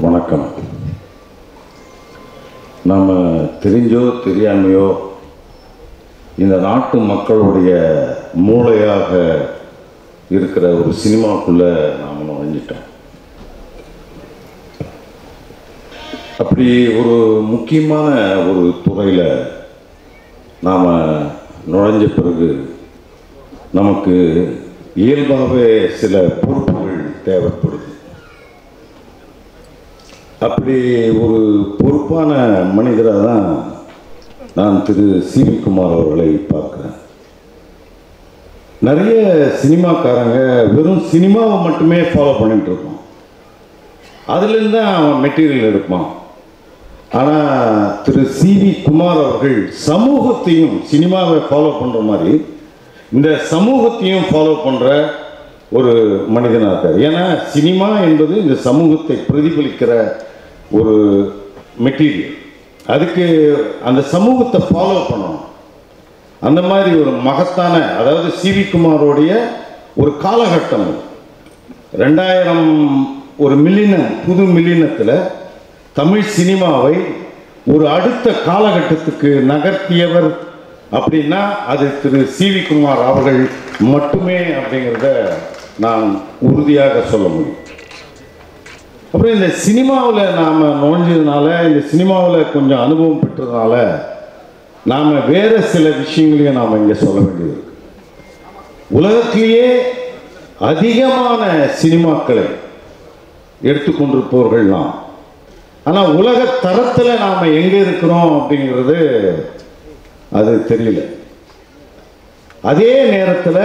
வணக்கம் நாம் தெரிஞ்சோ தெரியாமையோ இந்த நாட்டு மக்களுடைய மூளையாக இருக்கிற ஒரு சினிமாக்குள்ளே நாம் நுழைஞ்சிட்டோம் அப்படி ஒரு முக்கியமான ஒரு துறையில் நாம் நுழைஞ்ச பிறகு நமக்கு இயல்பாகவே சில பொறுப்புகள் தேவைப்படுது அப்படி ஒரு பொறுப்பான மனிதராக தான் நான் திரு சி வி குமார் அவர்களை பார்க்குறேன் நிறைய சினிமாக்காரங்க வெறும் சினிமாவை மட்டுமே ஃபாலோ பண்ணிட்டு இருப்பான் அதுலேருந்து தான் அவன் மெட்டீரியல் எடுப்பான் ஆனால் திரு சி வி குமார் அவர்கள் சமூகத்தையும் சினிமாவை ஃபாலோ பண்ணுற மாதிரி இந்த சமூகத்தையும் ஃபாலோ பண்ணுற ஒரு மனிதனாக இருக்கார் ஏன்னா சினிமா என்பது இந்த சமூகத்தை பிரதிபலிக்கிற ஒரு மெட்டீரியல் அதுக்கு அந்த சமூகத்தை ஃபாலோ பண்ணணும் அந்த மாதிரி ஒரு மகத்தான அதாவது சி வி குமாரோடைய ஒரு காலகட்டம் அது. ரெண்டாயிரம் ஒரு மில்லினம் புது மில்லினத்தில் தமிழ் சினிமாவை ஒரு அடுத்த காலகட்டத்துக்கு நகர்த்தியவர் அப்படின்னா அது திரு சி வி குமார் அவர்கள் மட்டுமே அப்படிங்கிறத நான் உறுதியாக சொல்ல முடியும் அப்புறம் இந்த சினிமாவில் நாம் நுழைஞ்சதுனால இந்த சினிமாவில் கொஞ்சம் அனுபவம் பெற்றதுனால நாம் வேறு சில விஷயங்களையும் நாம் இங்கே சொல்ல வேண்டியது இருக்கு. உலகத்திலேயே அதிகமான சினிமாக்களை எடுத்துக்கொண்டிருப்பவர்கள் நாம் ஆனால் உலக தரத்தில் நாம் எங்கே இருக்கிறோம் அப்படிங்கிறது அது தெரியல அதே நேரத்தில்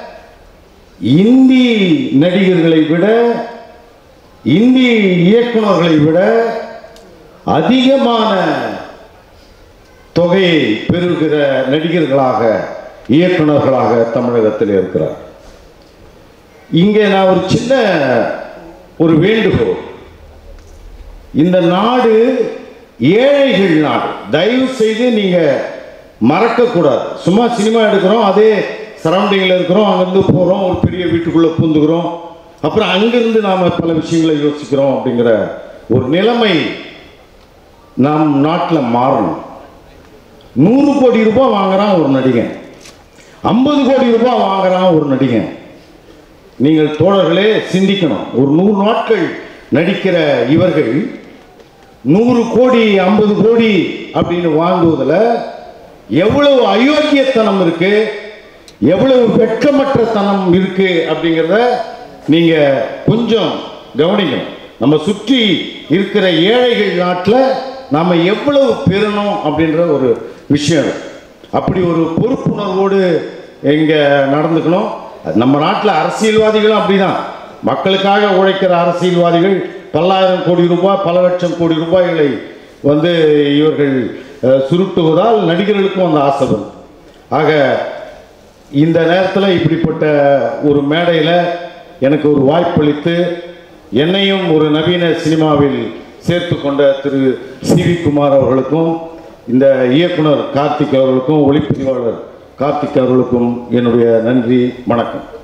இந்தி நடிகர்களை விட இந்தி இயக்குனர்களை விட அதிகமான தொகையை பெறுகிற நடிகர்களாக இயக்குனர்களாக தமிழகத்தில் இருக்கிறார் இங்கே நான் ஒரு சின்ன ஒரு வேண்டுகோள் இந்த நாடு ஏழைகள் நாடு தயவு செய்து நீங்கள் மறக்கக்கூடாது சும்மா சினிமா எடுக்கிறோம் அதே சரௌண்டிங்கில் இருக்கிறோம் அங்கேருந்து போகிறோம் ஒரு பெரிய வீட்டுக்குள்ளே பூந்துக்கிறோம் அப்புறம் அங்கிருந்து நாம் பல விஷயங்களை யோசிக்கிறோம் அப்படிங்கிற ஒரு நிலைமை நம் நாட்டில் மாறணும் நூறு கோடி ரூபாய் வாங்குறான் ஒரு நடிகன் ஐம்பது கோடி ரூபாய் வாங்குறான் ஒரு நடிகன் நீங்கள் தோழர்களே சிந்திக்கணும் ஒரு நூறு நாட்கள் நடிக்கிற இவர்கள் நூறு கோடி ஐம்பது கோடி அப்படின்னு வாங்குவதில் எவ்வளவு அயோக்கியத்தனம் இருக்கு எவ்வளவு வெட்கமற்ற தனம் இருக்கு அப்படிங்கிறத நீங்க கொஞ்சம் கவனிக்கணும் நம்ம சுற்றி இருக்கிற ஏழைகள் நாட்டில் நாம எவ்வளவு பெறணும் அப்படின்ற ஒரு விஷயம் இருக்கு. அப்படி ஒரு பொறுப்புணர்வோடு எங்க நடந்துக்கணும் நம்ம நாட்டில் அரசியல்வாதிகளும் அப்படிதான் மக்களுக்காக உழைக்கிற அரசியல்வாதிகள் பல்லாயிரம் கோடி ரூபாய் பல லட்சம் கோடி ரூபாய்களை வந்து இவர்கள் அஹ், சுருட்டுவதால் நடிகர்களுக்கும் அந்த ஆசை வரும் ஆக இந்த நேரத்தில் இப்படிப்பட்ட ஒரு மேடையில் எனக்கு ஒரு வாய்ப்பளித்து என்னையும் ஒரு நவீன சினிமாவில் சேர்த்து கொண்ட திரு சி வி குமார் அவர்களுக்கும் இந்த இயக்குனர் கார்த்திக் அவர்களுக்கும் ஒளிப்பதிவாளர் கார்த்திக் அவர்களுக்கும் என்னுடைய நன்றி வணக்கம்